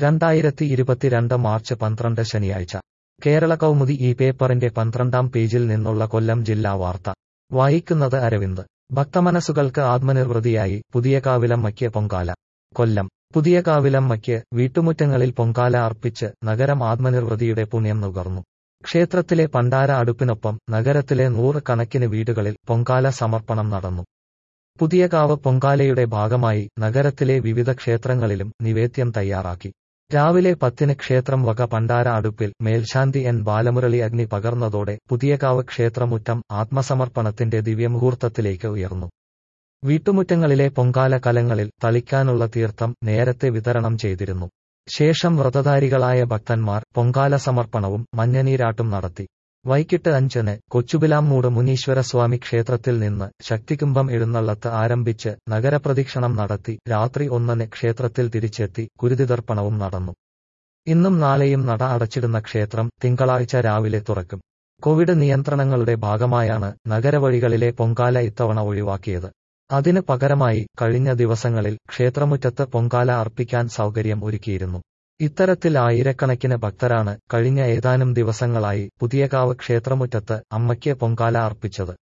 രണ്ടായിരത്തി ഇരുപത്തിരണ്ട് മാർച്ച് പന്ത്രണ്ട് ശനിയാഴ്ച കേരള കൗമുദി ഈ പേപ്പറിന്റെ പന്ത്രണ്ടാം പേജിൽ നിന്നുള്ള കൊല്ലം ജില്ലാ വാർത്ത വായിക്കുന്നത് അരവിന്ദ് ഭക്തമനസ്സുകൾക്ക് ആത്മനിർവൃതിയായി പുതിയ കാവിലമ്മയ്ക്ക് പൊങ്കാല കൊല്ലം പുതിയ കാവിലമ്മയ്ക്ക് വീട്ടുമുറ്റങ്ങളിൽ പൊങ്കാല അർപ്പിച്ച് നഗരം ആത്മനിർവൃതിയുടെ പുണ്യം നുകർന്നു ക്ഷേത്രത്തിലെ പണ്ടാര അടുപ്പിനൊപ്പം നഗരത്തിലെ നൂറ് കണക്കിന് വീടുകളിൽ പൊങ്കാല സമർപ്പണം നടന്നു പുതിയകാവ് പൊങ്കാലയുടെ ഭാഗമായി നഗരത്തിലെ വിവിധ ക്ഷേത്രങ്ങളിലും നിവേദ്യം തയ്യാറാക്കി രാവിലെ പത്തിന് ക്ഷേത്രം വക പണ്ടാര അടുപ്പിൽ മേൽശാന്തി എൻ ബാലമുരളി അഗ്നി പകർന്നതോടെ പുതിയകാവ് ക്ഷേത്രമുറ്റം ആത്മസമർപ്പണത്തിന്റെ ദിവ്യമുഹൂർത്തത്തിലേക്ക് ഉയർന്നു വീട്ടുമുറ്റങ്ങളിലെ പൊങ്കാല കലങ്ങളിൽ തളിക്കാനുള്ള തീർത്ഥം നേരത്തെ വിതരണം ചെയ്തിരുന്നു ശേഷം വ്രതധാരികളായ ഭക്തന്മാർ പൊങ്കാല സമർപ്പണവും മഞ്ഞനീരാട്ടും നടത്തി വൈകിട്ട് അഞ്ചിന് കൊച്ചുബിലാമ്മൂട് മുനീശ്വരസ്വാമി ക്ഷേത്രത്തിൽ നിന്ന് ശക്തികുംഭം എഴുന്നള്ളത്ത് ആരംഭിച്ച് നഗരപ്രദക്ഷിണം നടത്തി രാത്രി ഒന്നിന് ക്ഷേത്രത്തിൽ തിരിച്ചെത്തി കുരുതിതർപ്പണവും നടന്നു ഇന്നും നാളെയും നട അടച്ചിടുന്ന ക്ഷേത്രം തിങ്കളാഴ്ച രാവിലെ തുറക്കും കോവിഡ് നിയന്ത്രണങ്ങളുടെ ഭാഗമായാണ് നഗരവഴികളിലെ പൊങ്കാല ഇത്തവണ ഒഴിവാക്കിയത് അതിന് പകരമായി കഴിഞ്ഞ ദിവസങ്ങളിൽ ക്ഷേത്രമുറ്റത്ത് പൊങ്കാല അർപ്പിക്കാൻ സൗകര്യം ഒരുക്കിയിരുന്നു ഇത്തരത്തിൽ ആയിരക്കണക്കിന് ഭക്തരാണ് കഴിഞ്ഞ ഏതാനും ദിവസങ്ങളായി പുതിയകാവ് ക്ഷേത്രമുറ്റത്ത് അമ്മയ്ക്ക് പൊങ്കാല അർപ്പിച്ചത്